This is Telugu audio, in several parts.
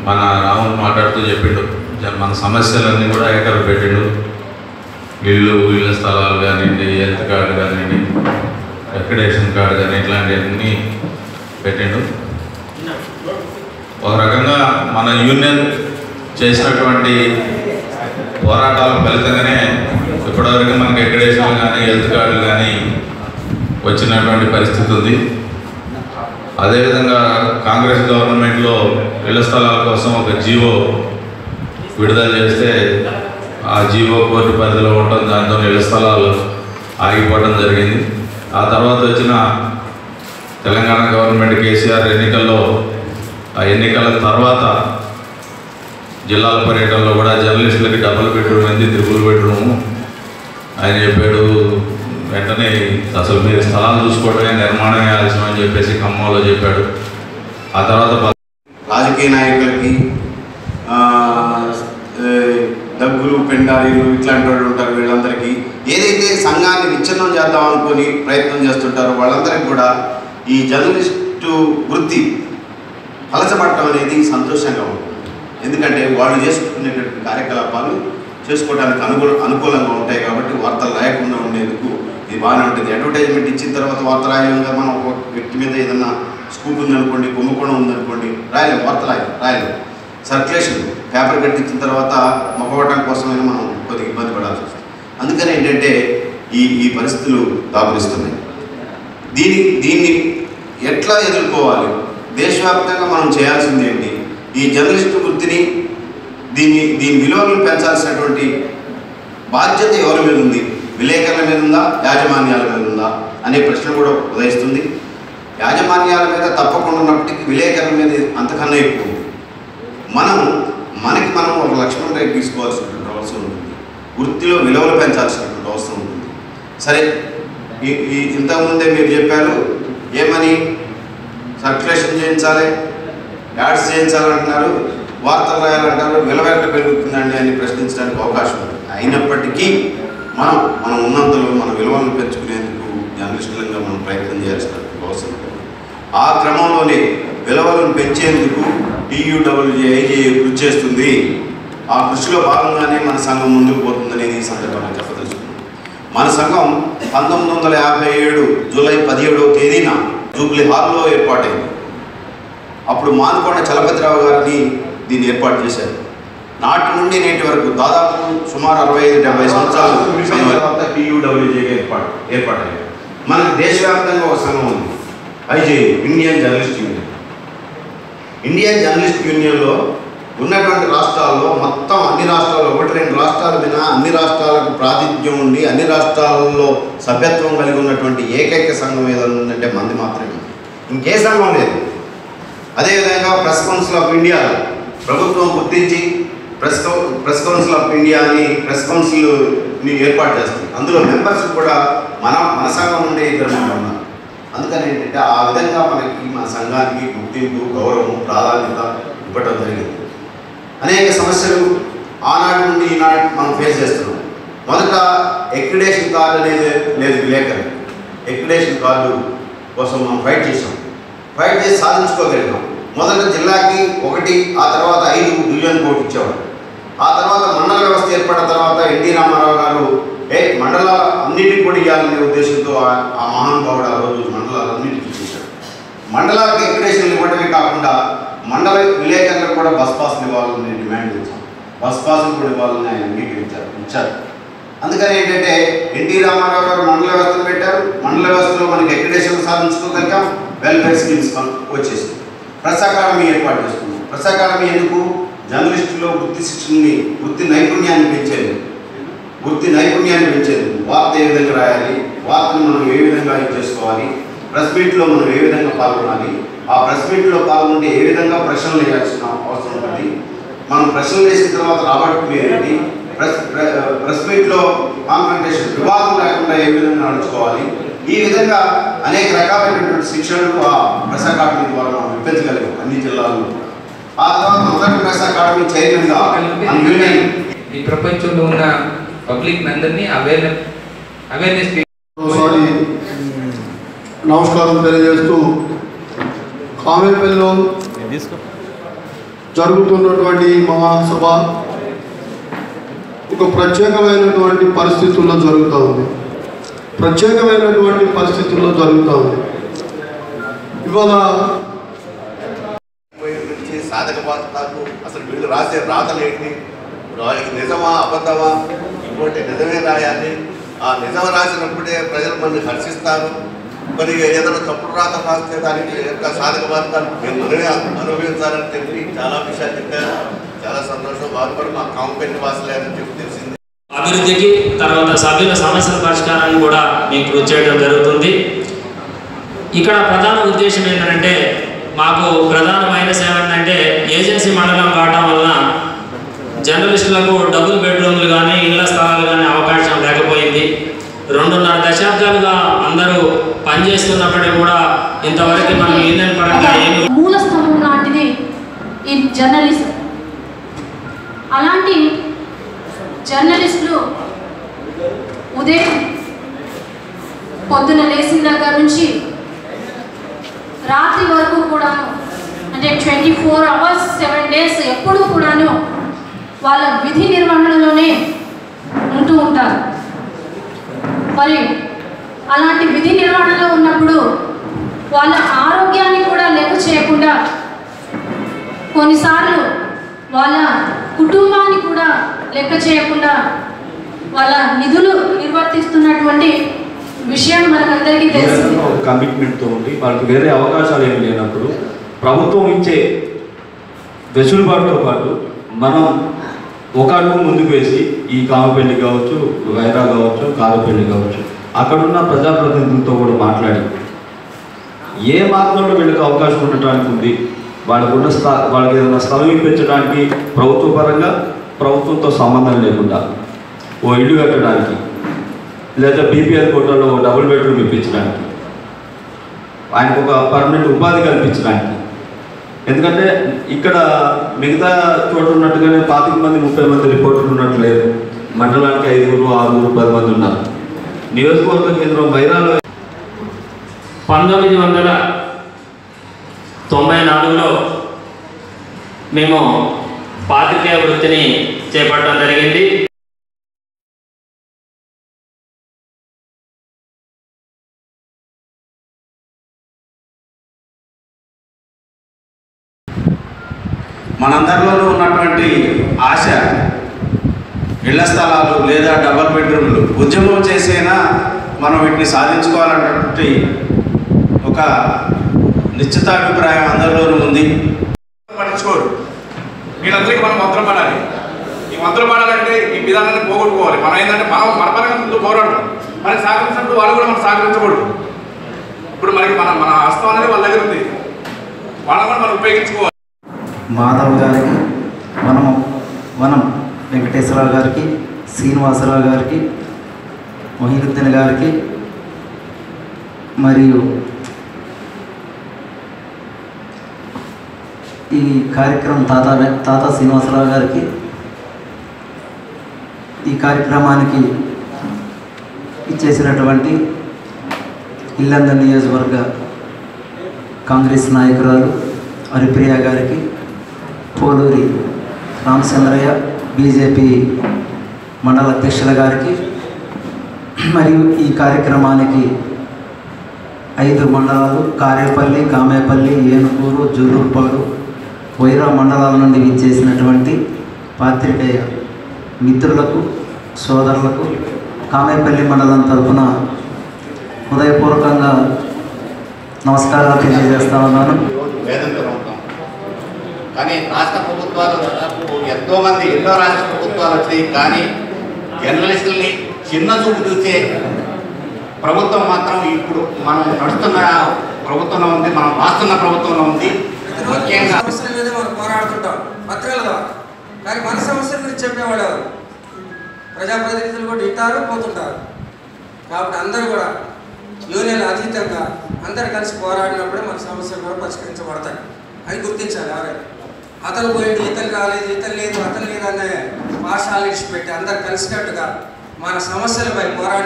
మన రాహుల్ మాట్లాడుతూ చెప్పిండు జ- మన సమస్యలన్నీ కూడా ఏకరు పెట్టిండు ఇల్లు ఇళ్ళ స్థలాలు కానివ్వండి హెల్త్ కార్డు కానివ్వండి ఎక్రిడేషన్ కార్డు కానీ ఇట్లాంటివన్నీ పెట్టిండు ఒక రకంగా మన యూనియన్ చేసినటువంటి పోరాటాల ఫలితంగానే ఇప్పటివరకు మనకి ఎక్రిడేషన్ కానీ హెల్త్ కార్డులు కానీ వచ్చినటువంటి పరిస్థితి ఉంది అదేవిధంగా కాంగ్రెస్ గవర్నమెంట్లో ఇళ్ల స్థలాల కోసం ఒక జీవో విడుదల చేస్తే ఆ జీవో కోర్టు పరిధిలో ఉండటం దాంతో ఇళ్ల స్థలాలు ఆగిపోవడం జరిగింది ఆ తర్వాత వచ్చిన తెలంగాణ గవర్నమెంట్ కేసీఆర్ ఎన్నికల్లో ఆ ఎన్నికల తర్వాత జిల్లాల పర్యటనలో కూడా జర్నలిస్టులకి డబుల్ బెడ్రూమ్ అయింది త్రిపుల్ బెడ్రూము ఆయన చెప్పాడు వెంటనే అసలు మీరు స్థలాలు చూసుకోవడమే నిర్మాణమే ఆలస్యం అని చెప్పేసి ఖమ్మంలో చెప్పాడు ఆ తర్వాత ప- రాజకీయ నాయకులకి ఆ, ఏ, డబ్బులు పెండారీలు ఇట్లాంటి వాళ్ళు ఉంటారు వీళ్ళందరికీ ఏదైతే సంఘాన్ని విచ్ఛిన్నం చేద్దాం అనుకొని ప్రయత్నం చేస్తుంటారో వాళ్ళందరికీ కూడా ఈ జర్నలిస్టు వృత్తి పలచబడటం అనేది సంతోషంగా ఉంటుంది ఎందుకంటే వాళ్ళు చేసుకునేటువంటి కార్యకలాపాలు చేసుకోవడానికి అనుకూల అనుకూలంగా ఉంటాయి కాబట్టి వార్తలు రాయకుండా ఉండేందుకు ఇది బాగానే ఉంటుంది అడ్వర్టైజ్మెంట్ ఇచ్చిన తర్వాత వార్త రాయలేముగా మనం ఒక వ్యక్తి మీద ఏదన్నా స్కూప్ ఉందనుకోండి కుంభకోణం ఉందనుకోండి రాయలేము వార్త రాయలేము రాయలేము సర్క్యులేషన్ పేపర్ కట్టించిన తర్వాత మొక్కవటం కోసమైనా మనం కొద్దిగా ఇబ్బంది పడాల్సి వస్తుంది అందుకని ఏంటంటే ఈ ఈ పరిస్థితులు దాపురిస్తున్నాయి దీని దీన్ని ఎట్లా ఎదుర్కోవాలి దేశవ్యాప్తంగా మనం చేయాల్సింది ఏంటి ఈ జర్నలిస్టు వృత్తిని దీన్ని దీని విలువలను పెంచాల్సినటువంటి బాధ్యత ఎవరి మీద ఉంది విలేకరుల మీద ఉందా యాజమాన్యాల మీద ఉందా అనే ప్రశ్న కూడా ఉదయిస్తుంది యాజమాన్యాల మీద తప్పకుండా ఉన్నప్పటికీ విలేకరుల మీద అంతకన్నా ఎక్కువ ఉంది మనం మనకి మనం ఒక లక్ష్మణ్ రేఖ తీసుకోవాల్సినటువంటి అవసరం ఉంటుంది వృత్తిలో విలువలు పెంచాల్సినటువంటి అవసరం ఉంటుంది సరే ఈ ఈ ఇంతకుముందే మీరు చెప్పారు ఏమని సర్క్యులేషన్ చేయించాలి యాడ్స్ చేయించాలంటున్నారు వార్తలు రాయాలంటారు విలువ ఎట్లా పెరుగుతుందండి అని ప్రశ్నించడానికి అవకాశం ఉంది అయినప్పటికీ మనం మనం ఉన్నంతలో మన విలువలను పెంచుకునేందుకు జర్నలిస్టులంగా మనం ప్రయత్నం చేయాల్సిన అవసరం ఉంది. ఆ క్రమంలోనే విలువలను పెంచేందుకు టీయూడబ్ల్యూజేఐజే కృషి చేస్తుంది ఆ కృషిలో భాగంగానే మన సంఘం ముందుకు పోతుందనేది ఈ సందర్భంగా చెప్పదలుచుకున్నాను మన సంఘం పంతొమ్మిది వందల యాభై ఏడు జూలై పదిహేడవ తేదీన జూబ్లీ హాల్లో ఏర్పాటైంది అప్పుడు మానుకొండ చలపతిరావు గారిని దీన్ని ఏర్పాటు చేశారు నాటి నుండి నేటి వరకు దాదాపు సుమారు అరవై ఐదు డెబ్బై సంవత్సరాలు విడిపోయిన తర్వాత టీయూడబ్ల్యూజే ఏర్పాటు ఏర్పాటైంది మనకు దేశవ్యాప్తంగా ఒక సంఘం ఉంది IJ Indian journalist union Indian journalist యూనియన్లో ఉన్నటువంటి రాష్ట్రాల్లో మొత్తం అన్ని రాష్ట్రాల్లో ఒకటి రెండు రాష్ట్రాల మీద అన్ని రాష్ట్రాలకు ప్రాతినిధ్యం ఉండి అన్ని రాష్ట్రాలలో సభ్యత్వం కలిగి ఉన్నటువంటి ఏకైక సంఘం ఏదైనా ఉందంటే మంది మాత్రమే ఇంకే సంఘం లేదు అదేవిధంగా ప్రెస్ కౌన్సిల్ ఆఫ్ ఇండియా ప్రభుత్వం గుర్తించి ప్రెస్ కౌ ప్రెస్ కౌన్సిల్ ఆఫ్ ఇండియా అని ప్రెస్ కౌన్సిల్ని ఏర్పాటు చేస్తుంది అందులో మెంబర్స్ కూడా మన మన సంఘం నుండి ఇద్దరు మంది ఉన్నారు అందుకని ఏంటంటే ఆ విధంగా మనకి మన సంఘానికి గుర్తింపు గౌరవం ప్రాధాన్యత ఇవ్వటం జరిగింది అనేక సమస్యలు ఆనాటి నుండి ఈనాటి మనం ఫేస్ చేస్తున్నాం మొదట ఎక్రిడేషన్ కార్డు అనేది లేదు విలేకరు ఎక్రిడేషన్ కార్డు కోసం మనం ఫైట్ చేసాం ఫైట్ చేసి సాధించుకోగలిగాం మొదట జిల్లాకి ఒకటి ఆ తర్వాత ఐదు డివిజన్ కోర్టు ఇచ్చేవాడు ఆ తర్వాత మండల వ్యవస్థ ఏర్పడిన తర్వాత ఎన్టీ రామారావు గారు ఏ మండల అన్నిటికి కూడా ఇవ్వాలనే ఉద్దేశంతో ఆ- ఆ మహానుభావుడు ఆ రోజు మండలాలన్నిటికీ చేశాడు మండలాలకు ఎక్రిడేషన్ ఇవ్వడమే కాకుండా మండల విలేకరులకు కూడా బస్ పాస్లు ఇవ్వాలని డిమాండ్ చేశాం బస్ పాస్లు కూడా ఇవ్వాలని ఆయన అంగీకరించారు ఇచ్చారు అందుకని ఏంటంటే ఎన్టీ రామారావు గారు మండల వ్యవస్థను పెట్టారు మండల వ్యవస్థలో మనకి ఎక్రిడేషన్ సాధించుకోగలిగాం వెల్ఫేర్ స్కీమ్స్ వచ్చేసింది ప్రెస్ అకాడమీ ఏర్పాటు చేసుకున్నాం ప్రెస్ అకాడమీ ఎందుకు జర్నలిస్టులో వృత్తి శిక్షణని వృత్తి నైపుణ్యాన్ని పెంచేది వృత్తి నైపుణ్యాన్ని పెంచేది వార్త ఏ విధంగా రాయాలి వార్తను మనం ఏ విధంగా ఇది చేసుకోవాలి ప్రెస్ మీట్లో మనం ఏ విధంగా పాల్గొనాలి ఆ ప్రెస్ మీట్లో పాల్గొంటే ఏ విధంగా ప్రశ్నలు వేయాల్సిన అవసరం ఉంటుంది మనం ప్రశ్నలు వేసిన తర్వాత రాబట్టుకునేది ఏంటి ప్రెస్ ప్రె- ప్రెస్ మీట్లో కాన్ఫ్రంటేషన్ వివాదం లేకుండా ఏ విధంగా నడుచుకోవాలి ఈ విధంగా అనేక రకాలైనటువంటి శిక్షణలు ఆ ప్రెస్ అకాడమీ ద్వారా మనం ఇప్పించగలిగాం అన్ని జిల్లాల్లో ఆ తర్వాత మొదటి ప్రెస్ అకాడమీ చైర్మన్గా మన యూనియన్ ఈ ప్రపంచంలో ఉన్న పబ్లిక్ అందరినీ అవేర్నెస్ అవేర్నెస్ ఒకసారి నమస్కారం తెలియజేస్తూ కామెపల్లిలో జరుగుతున్నటువంటి ఈ మహాసభ ఒక ప్రత్యేకమైనటువంటి పరిస్థితుల్లో జరుగుతూ ఉంది ప్రత్యేకమైనటువంటి పరిస్థితుల్లో జరుగుతూ ఉంది ఇవాళ నుంచి సాధక బాధకాలు అసలు వీళ్ళు రాసే రాతలేంటి రాయకి నిజమా అబద్ధమా ఇంకోటి నిజమే రాయాలి ఆ నిజం రాసినప్పుడే ప్రజలు మనల్ని హర్షిస్తారు మరి ఏదైనా తప్పుడు రాత రాస్తే దానికి యొక్క సాధక బాధకాలు మేము మనమే అనుభవించాలని తెలిపి చాలా విషయాలు చెప్పారు చాలా సంతోషం వారు కూడా మా కాంపెన్ని వాసులే అని చెప్పి తెలిసింది అభివృద్ధికి తర్వాత సభ్యుల సమస్యల పరిష్కారాన్ని కూడా మీకు కృషి చేయడం జరుగుతుంది ఇక్కడ ప్రధాన ఉద్దేశం ఏంటంటే మాకు ప్రధానమైన సేవ ఏంటంటే ఏజెన్సీ మండలం కావటం వలన జర్నలిస్టులకు డబుల్ బెడ్రూమ్లు కానీ ఇళ్ల స్థలాలు కానీ అవకాశం లేకపోయింది రెండున్నర దశాబ్దాలుగా అందరూ పనిచేస్తున్నప్పటికీ కూడా ఇంతవరకు మనం యూనియన్ పరంగా ఏమి మూల స్తంభం లాంటిది ఈ జర్నలిస్ట్ అలాంటి జర్నలిస్టులు ఉదయం పొద్దున లేచిన దగ్గర నుంచి రాత్రి వరకు కూడాను అంటే twenty four hours seven days ఎప్పుడూ కూడాను వాళ్ళ విధి నిర్వహణలోనే ఉంటూ ఉంటారు మరి అలాంటి విధి నిర్వహణలో ఉన్నప్పుడు వాళ్ళ ఆరోగ్యాన్ని కూడా లెక్క చేయకుండా కొన్నిసార్లు వాళ్ళ కుటుంబాన్ని కూడా లెక్క చేయకుండా వాళ్ళ నిధులు నిర్వర్తిస్తున్నటువంటి విషయం మనకందరికీ తెలిసింది ఏదైనా ఒక కమిట్మెంట్తో ఉండి వాళ్ళకి వేరే అవకాశాలు ఏమి లేనప్పుడు ప్రభుత్వం ఇచ్చే వెసులుబాటుతో పాటు మనం ఒక అడుగు ముందుకు వేసి ఈ కామపెల్లి కావచ్చు వైరా కావచ్చు కారపెల్లి కావచ్చు అక్కడున్న ప్రజాప్రతినిధులతో కూడా మాట్లాడి ఏ మార్గంలో వీళ్ళకి అవకాశం ఉండటానికి ఉంది వాళ్ళకు ఉన్న స్థా వాళ్ళకి ఏదైనా స్థలం ఇప్పించడానికి ప్రభుత్వ పరంగా ప్రభుత్వంతో సంబంధం లేకుండా ఓ ఇల్లు కట్టడానికి లేదా బీపీఎల్ కోటాలో డబుల్ బెడ్రూమ్ ఇప్పించడానికి ఆయనకు ఒక పర్మనెంట్ ఉపాధి కల్పించడానికి ఎందుకంటే ఇక్కడ మిగతా చోట ఉన్నట్టుగానే పాతిక మంది ముప్పై మంది రిపోర్టర్లు ఉన్నట్టు లేదు మండలానికి ఐదుగురు ఆరుగురు పది మంది ఉన్నారు నియోజకవర్గ కేంద్రం వైరాలో పంతొమ్మిది వందల తొంభై నాలుగులో మేము పాత్రికేయ వృత్తిని చేపట్టడం జరిగింది మనందరిలోనూ ఉన్నటువంటి ఆశ ఇళ్ల స్థలాలు లేదా డబల్ బెడ్రూమ్లు ఉద్యమం చేసైనా మనం వీటిని సాధించుకోవాలన్నటువంటి ఒక నిశ్చితాభిప్రాయం అందరిలోనూ ఉంది పట్టించుకోరు వీళ్ళందరికీ మనం మంత్రం పడాలి ఈ మంత్రం పడాలంటే ఈ విధానాన్ని పోగొట్టుకోవాలి మనం ఏంటంటే మనం మన పరంగా ముందు పోరాడతాం మనకి సహకరించినప్పుడు వాళ్ళు కూడా మనం సహకరించకూడదు ఇప్పుడు మనకి మన మన హస్తం అనేది వాళ్ళ దగ్గర ఉంది వాళ్ళని కూడా మనం ఉపయోగించుకోవాలి మాధవ్ గారికి మనము వనం వెంకటేశ్వరరావు గారికి శ్రీనివాసరావు గారికి మొహినుద్దీన్ గారికి మరియు ఈ కార్యక్రమం తాత తాత శ్రీనివాసరావు గారికి ఈ కార్యక్రమానికి ఇచ్చేసినటువంటి ఇల్లంద నియోజకవర్గ కాంగ్రెస్ నాయకురాలు హరిప్రియ గారికి పోలూరి రామచంద్రయ్య బీజేపీ మండల అధ్యక్షుల గారికి మరియు ఈ కార్యక్రమానికి ఐదు మండలాలు కారేపల్లి కామేపల్లి ఏనుగూరు జూలూరుపాడు వైరా మండలాల నుండి విచ్చేసినటువంటి పాత్రికేయ మిత్రులకు సోదరులకు కామేపల్లి మండలం తరఫున హృదయపూర్వకంగా నమస్కారాలు తెలియజేస్తా ఉన్నాను వేదంతో ఉంటాం కానీ రాష్ట్ర ప్రభుత్వాలు దాదాపు ఎంతో మంది ఎన్నో రాష్ట్ర ప్రభుత్వాలు వచ్చాయి కానీ జర్నలిస్టుల్ని చిన్న చూపు చూసే ప్రభుత్వం మాత్రం ఇప్పుడు మనం నడుస్తున్న ప్రభుత్వంలో ఉంది మనం రాస్తున్న ప్రభుత్వంలో ఉంది ముఖ్యంగా సమస్యల మీద మనం పోరాడుతుంటాం పత్రికల ద్వారా కానీ మన సమస్యల గురించి చెప్పేవాడు ఎవరు ప్రజాప్రతినిధులు కూడా వింటారు పోతుంటారు కాబట్టి అందరూ కూడా యూనియన్ అతీతంగా అందరు కలిసి పోరాడినప్పుడే మన సమస్యలు కూడా పరిష్కరించబడతాయి అని గుర్తించాలి ఎవరైనా అతను పోయింది ఇతను రాలేదు ఇతను లేదు అతను లేదు అనే పాఠశాల విడిచిపెట్టి అందరు కలిసికట్టుగా మన సమస్యలపై పోరాడి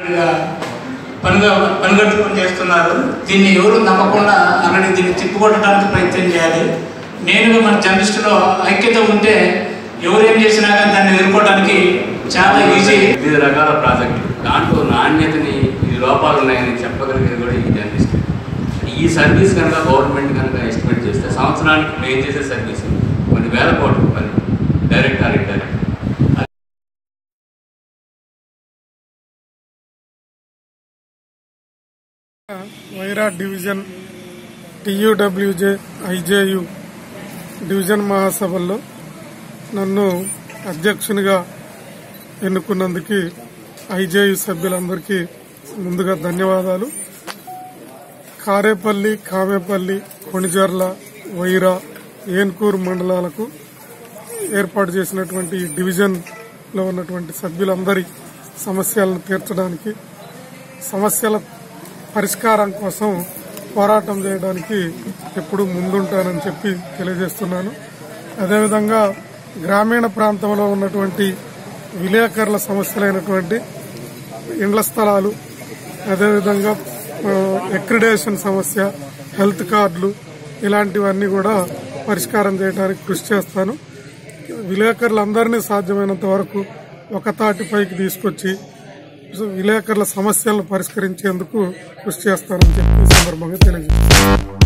గా పనిగా పనిగట్టుకొని చేస్తున్నారు దీన్ని ఎవరు నమ్మకుండా అన్నది దీన్ని తిప్పుకొట్టడానికి ప్రయత్నం చేయాలి నేనుగా మన జర్నలిస్టులో ఐక్యత ఉంటే ఎవరు ఏం చేసినా కానీ దాన్ని ఎదుర్కోవడానికి చాలా ఈజీ వివిధ రకాల ప్రాజెక్టులు దాంట్లో నాణ్యతని ఈ లోపాలు ఉన్నాయని చెప్పగలిగేది కూడా ఈ జర్నలిస్ట్ ఈ సర్వీస్ కనుక గవర్నమెంట్ కనుక ఎస్టిమేట్ చేస్తే సంవత్సరానికి మేము చేసే సర్వీస్ కొన్ని వేల కోట్ల రూపాయలు direct or indirect Wyra division TUWJ IJU division మహాసభల్లో నన్ను అధ్యక్షునిగా ఎన్నుకున్నందుకు ఐజేయు సభ్యులందరికీ ముందుగా ధన్యవాదాలు కారేపల్లి కామేపల్లి కొణిజర్ల వైరా ఏన్కూరు మండలాలకు ఏర్పాటు చేసినటువంటి ఈ డివిజన్లో ఉన్నటువంటి సభ్యులందరి సమస్యలను తీర్చడానికి సమస్యల పరిష్కారం కోసం పోరాటం చేయడానికి ఎప్పుడు ముందుంటానని చెప్పి తెలియజేస్తున్నాను అదేవిధంగా గ్రామీణ ప్రాంతంలో ఉన్నటువంటి విలేకరుల సమస్యలైనటువంటి ఇండ్ల స్థలాలు అదేవిధంగా ఎక్రిడేషన్ సమస్య హెల్త్ కార్డులు ఇలాంటివన్నీ కూడా పరిష్కారం చేయడానికి కృషి చేస్తాను విలేకరులందరినీ సాధ్యమైనంత వరకు ఒక తాటిపైకి తీసుకొచ్చి విలేకరుల సమస్యలను పరిష్కరించేందుకు కృషి చేస్తానని చెప్పి ఈ సందర్భంగా తెలియజేస్తాను